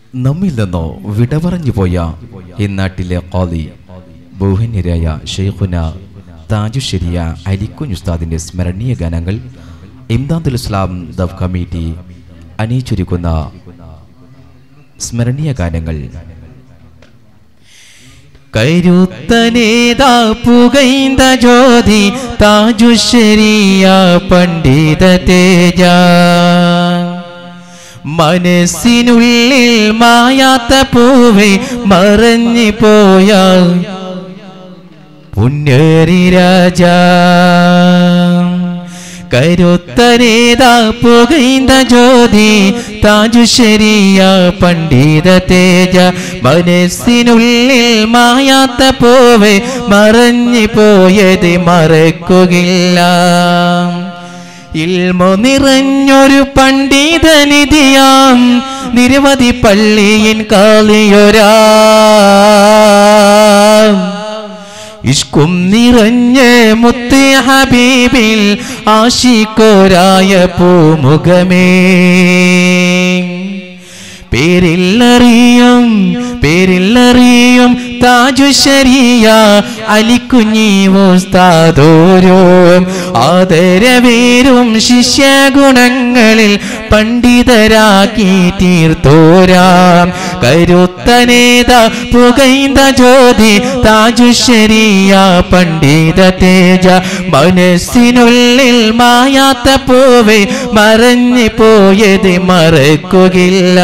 നമ്മിൽ നിന്നോ വിട പറഞ്ഞു പോയ ഈ നാട്ടിലെ ഖാദി ബഹുന്യരായ ഷെയ്ഖുന താജുശരിയ അലിക്കുഞ്ഞ് ഉസ്താദിന്റെ സ്മരണീയ ഗാനങ്ങൾ ഇംദാദുൽ ഇസ്ലാം ദഫ് കമ്മിറ്റി അണിയിച്ചൊരുക്കുന്ന സ്മരണീയ ഗാനങ്ങൾ കരുത്തനേതാ പുകൈന്ത ജ്യോതി താജുശരിയ പണ്ഡിത തേജ മനസ്സിനുള്ളിൽ മായാത്ത പൂവെ മറഞ്ഞു പോയ പുന്നേറി രാജ കരുത്തനേതാ പുകൈന്ത ജ്യോതി താജുശരിയ പണ്ഡിത തേജ മനസ്സിനുള്ളിൽ മായാത്ത പൂവെ മറഞ്ഞു പോയത് മറക്കുകയില്ല ഇൽമോ നിറഞ്ഞൊരു പണ്ഡിതനിധിയാം നിരവധി പള്ളിയിൻ കാളിയൊരാ ഇഷ്കും നിറഞ്ഞ് മുത്ത് ഹബീബിൽ ആശിക്കോരായ പൂമുഖമേ പേരില്ലറിയും പേരില്ലറിയും താജുശരിയ അലിക്കുഞ്ഞി ഉസ്താദോരും ആദരവേരും ശിഷ്യഗുണങ്ങളിൽ പണ്ഡിതരാക്കി തീർത്തോരാം കരുത്തനേത പുകൈന്ത ജ്യോതി താജുശരിയ പണ്ഡിത തേജ മനസ്സിനുള്ളിൽ മായാത്ത പൂവെ മറഞ്ഞു പോയത് മറക്കുകയില്ല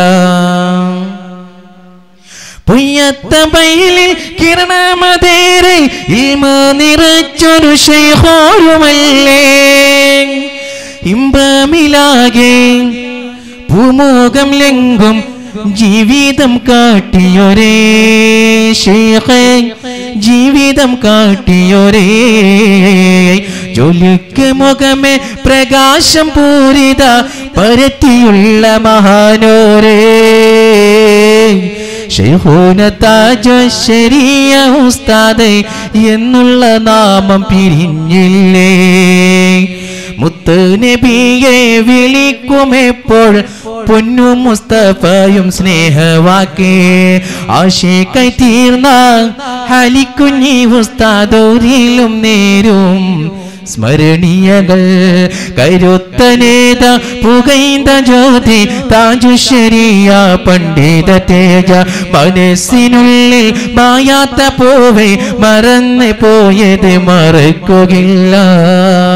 പൊയ്യത്ത ബൈലിൽ കിരണമതേറെ ഇൽമ നിറച്ചൊരു ശൈഹോരുമല്ലേ ഇമ്പമിലാകെ ഭൂമുഖം ലെങ്കും ജീവിതം കാട്ടിയൊരേ ശേഖേ ജീവിതം കാട്ടിയൊരേ ജോലിക്ക് മുഖമേ പ്രകാശം പൂരിത പരത്തിയുള്ള മഹാനോരേ ഷെയ്ഖൂന താജശരിയ ഉസ്താദ് എന്നുള്ള നാമം പിരിഞ്ഞില്ലേ മുത്ത് നബിയെ വിളിക്കുമെപ്പോൾ പൊന്നു മുസ്തഫയും സ്നേഹവാക്കേ ആശേക്കായി തീർന്ന ഹലിക്കുഞ്ഞി ഉസ്താദോരിലും നേരും സ്മരണീയകൾ കരുത്തനേത പുകൈന്ത ജ്യോതി താജുശരിയ പണ്ഡിത തേജ മനസ്സിനുള്ളിൽ മായാത്ത പോവെ മറന്നു പോയത് മറക്കുകയില്ല